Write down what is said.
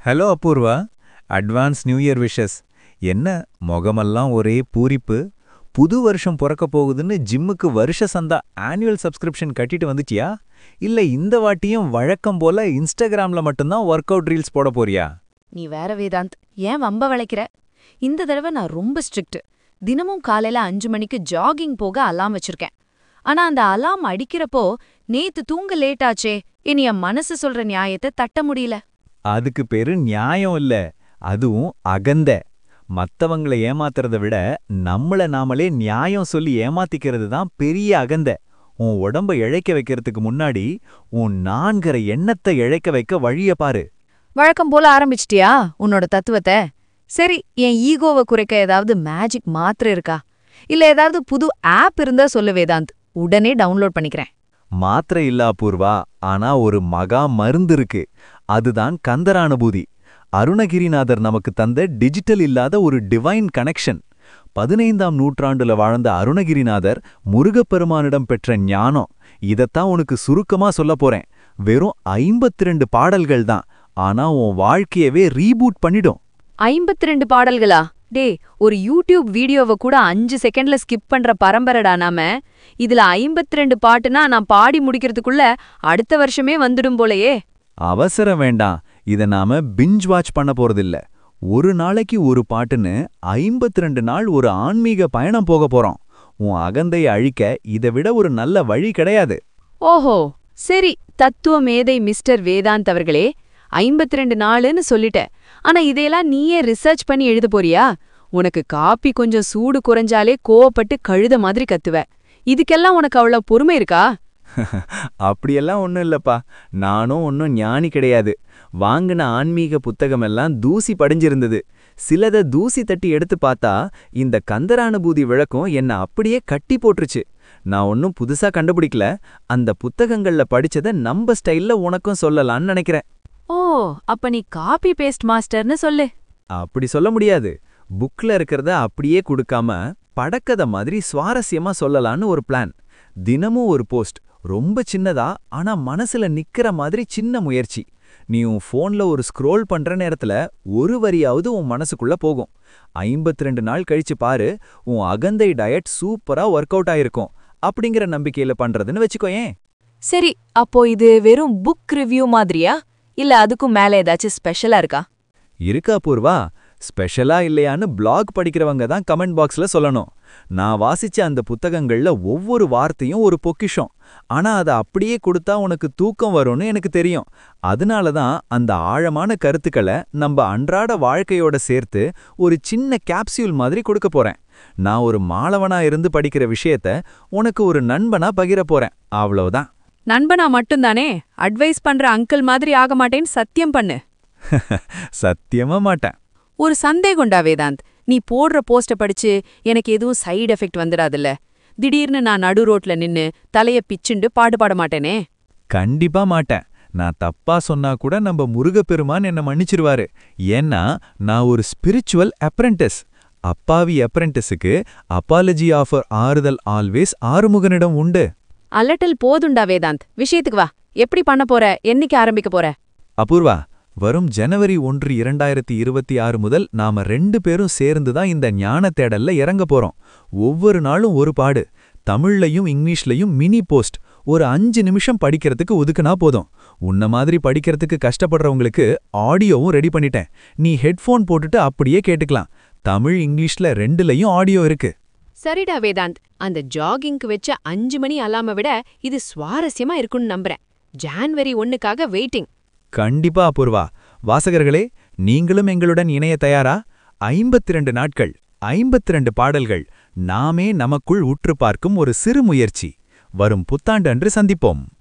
hello Apoorva advance new year wishes என்ன முகமெல்லாம் ஒரே பூரிப்பு புது வருஷம் பிறக்க போகுதுன்னு ஜிம்முக்கு வருஷ சந்தா ஆனுவல் சப்ஸ்கிரிப்ஷன் கட்டிட்டு வந்துட்டியா இல்ல இந்த வாட்டியும் வழக்கம் போல இன்ஸ்டாகிராம்ல மட்டும்தான் ஒர்க் அவுட் ரீல்ஸ் போட போறியா நீ வேற வேதாந்த் ஏன் வம்ப வளைக்கிற இந்த தடவை நான் ரொம்ப ஸ்ட்ரிக்ட் தினமும் காலையில அஞ்சு மணிக்கு ஜாகிங் போக அலாம் வச்சிருக்கேன் ஆனா அந்த அலாம் அடிக்கிறப்போ நேத்து தூங்க லேட் ஆச்சே இனி என் மனசு சொல்ற நியாயத்தை தட்ட முடியல அதுக்கு பேரு நியாயம் இல்ல அதுவும் அகந்த மத்தவங்களை ஏமாத்துறத விட நம்மள நாமளே நியாயம் சொல்லி ஏமாத்திக்கிறது தான் பெரிய அகந்த உன் உடம்ப இழைக்க வைக்கிறதுக்கு முன்னாடி உன் நான்கிற எண்ணத்தை இழைக்க வைக்க வழிய பாரு வழக்கம் போல ஆரம்பிச்சிட்டியா உன்னோட தத்துவத்தை சரி என் ஈகோவை குறைக்க ஏதாவது மேஜிக் மாத்திரை இருக்கா இல்ல ஏதாவது புது ஆப் இருந்தா சொல்லு வேதாந்த் உடனே டவுன்லோட் பண்ணிக்கிறேன் மாத்திரை இல்லா பூர்வா ஆனா ஒரு மகா மருந்து இருக்கு அதுதான் கந்தரானுபூதி அருணகிரிநாதர் நமக்கு தந்த டிஜிட்டல் இல்லாத ஒரு டிவைன் கனெக்ஷன் பதினைந்தாம் நூற்றாண்டுல வாழ்ந்த அருணகிரிநாதர் முருகப்பெருமானிடம் பெற்ற ஞானம் இதத்தான் உனக்கு சுருக்கமா சொல்லப் போறேன் வெறும் 52 பாடல்கள் தான் ஆனா உன் வாழ்க்கையவே ரீபூட் பண்ணிடும் ஐம்பத்தி ரெண்டு பாடல்களா டே ஒரு யூடியூப் வீடியோவை கூட அஞ்சு செகண்ட்ல ஸ்கிப் பண்ற பரம்பரடா நாம இதுல ஐம்பத்தி ரெண்டு பாட்டுனா நான் பாடி முடிக்கிறதுக்குள்ள அடுத்த வருஷமே வந்துடும் போலயே அவசரம் வேண்டாம் இத நாம பிஞ்ச் வாட்ச் பண்ண போறதில்ல ஒரு நாளைக்கு ஒரு பாட்டுன்னு 52 நாள் ஒரு ஆன்மீக பயணம் போக போறோம் உன் அகந்தை அழிக்க இதை விட ஒரு நல்ல வழி கிடையாது ஓஹோ சரி தத்துவ மேதை மிஸ்டர் வேதாந்த் அவர்களே ஐம்பத்தி ரெண்டு நாளுன்னு சொல்லிட்ட ஆனா இதையெல்லாம் நீயே ரிசர்ச் பண்ணி எழுத போறியா உனக்கு காப்பி கொஞ்சம் சூடு குறைஞ்சாலே கோவப்பட்டு கழுத மாதிரி கத்துவ இதுக்கெல்லாம் உனக்கு அவ்வளவு பொறுமை இருக்கா அப்படியெல்லாம் ஒன்றும் இல்லப்பா நானும் ஒன்றும் ஞானி கிடையாது வாங்கின ஆன்மீக புத்தகமெல்லாம் தூசி படிஞ்சிருந்தது சிலத தூசி தட்டி எடுத்து பார்த்தா இந்த கந்தரானுபூதி விளக்கம் என்னை அப்படியே கட்டி போட்டுருச்சு நான் ஒன்றும் புதுசா கண்டுபிடிக்கல அந்த புத்தகங்கள்ல படிச்சத நம்ம ஸ்டைல்ல உனக்கும் சொல்லலாம்னு நினைக்கிறேன் ஓ அப்ப நீ காப்பி பேஸ்ட் மாஸ்டர்னு சொல்லு அப்படி சொல்ல முடியாது புக்ல இருக்கிறத அப்படியே கொடுக்காம படக்கதை மாதிரி சுவாரஸ்யமா சொல்லலான்னு ஒரு பிளான் தினமும் ஒரு போஸ்ட் ரொம்ப சின்னதா ஆனா மனசுல நிக்கிற மாதிரி சின்ன முயற்சி நீ உன் ஃபோன்ல ஒரு ஸ்க்ரோல் பண்ற நேரத்துல ஒரு வரியாவது உன் மனசுக்குள்ள போகும் 52 நாள் கழிச்சு பாரு உன் அகந்தை டயட் சூப்பரா ஒர்க் அவுட் ஆயிருக்கும் அப்படிங்கிற நம்பிக்கையில பண்றதுன்னு வச்சுக்கோயேன் சரி அப்போ இது வெறும் புக் ரிவ்யூ மாதிரியா இல்ல அதுக்கும் மேல ஏதாச்சும் ஸ்பெஷலா இருக்கா இருக்கா பூர்வா ஸ்பெஷலா இல்லையான்னு பிளாக் படிக்கிறவங்க தான் கமெண்ட் பாக்ஸ்ல சொல்லணும் நான் வாசிச்ச அந்த புத்தகங்கள்ல ஒவ்வொரு வார்த்தையும் ஒரு பொக்கிஷம் ஆனா அதை அப்படியே கொடுத்தா உனக்கு தூக்கம் வரும்னு எனக்கு தெரியும் அதனால தான் அந்த ஆழமான கருத்துக்களை நம்ம அன்றாட வாழ்க்கையோட சேர்த்து ஒரு சின்ன கேப்சியூல் மாதிரி கொடுக்க போறேன் நான் ஒரு மாணவனா இருந்து படிக்கிற விஷயத்த உனக்கு ஒரு நண்பனா பகிர போறேன் அவ்வளவுதான் நண்பனா மட்டும்தானே அட்வைஸ் பண்ற அங்கிள் மாதிரி ஆக மாட்டேன்னு சத்தியம் பண்ணு சத்தியமா மாட்டேன் ஒரு சந்தேகம்டா வேதாந்த் நீ போடுற போஸ்ட படிச்சு எனக்கு எதுவும் சைடு எஃபெக்ட் வந்துடாதுல்ல திடீர்னு நான் நடு ரோட்ல நின்னு தலைய பிச்சுண்டு பாடு பாட மாட்டேனே கண்டிப்பா மாட்டேன் நான் தப்பா சொன்னா கூட நம்ம முருகப்பெருமான் என்ன மன்னிச்சிருவாரு ஏன்னா நான் ஒரு ஸ்பிரிச்சுவல் அப்ரெண்டிஸ் அப்பாவி அப்ரெண்டிஸுக்கு அப்பாலஜி ஆஃபர் ஆறுதல் ஆல்வேஸ் ஆறுமுகனிடம் உண்டு அலட்டல் போதுண்டா வேதாந்த் விஷயத்துக்கு வா எப்படி பண்ண போற என்னைக்கு ஆரம்பிக்க போற அபூர்வா வரும் ஜனவரி ஒன்று இரண்டாயிரத்தி இருபத்தி ஆறு முதல் நாம ரெண்டு பேரும் சேர்ந்து தான் இந்த ஞான தேடல்ல இறங்க போறோம் ஒவ்வொரு நாளும் ஒரு பாடு தமிழ்லையும் இங்கிலீஷ்லயும் மினி போஸ்ட் ஒரு அஞ்சு நிமிஷம் படிக்கிறதுக்கு ஒதுக்குனா போதும் உன்ன மாதிரி படிக்கிறதுக்கு கஷ்டப்படுறவங்களுக்கு ஆடியோவும் ரெடி பண்ணிட்டேன் நீ ஹெட்ஃபோன் போட்டுட்டு அப்படியே கேட்டுக்கலாம் தமிழ் இங்கிலீஷ்ல ரெண்டுலயும் ஆடியோ இருக்கு சரிடா வேதாந்த் அந்த ஜாகிங்க்கு வச்ச அஞ்சு மணி அலாம விட இது சுவாரஸ்யமா இருக்கும்னு நம்புறேன் ஜான்வரி ஒன்னுக்காக வெயிட்டிங் கண்டிப்பா அபூர்வா வாசகர்களே நீங்களும் எங்களுடன் இணைய தயாரா 52 நாட்கள் 52 பாடல்கள் நாமே நமக்குள் உற்று பார்க்கும் ஒரு சிறு முயற்சி வரும் புத்தாண்டு அன்று சந்திப்போம்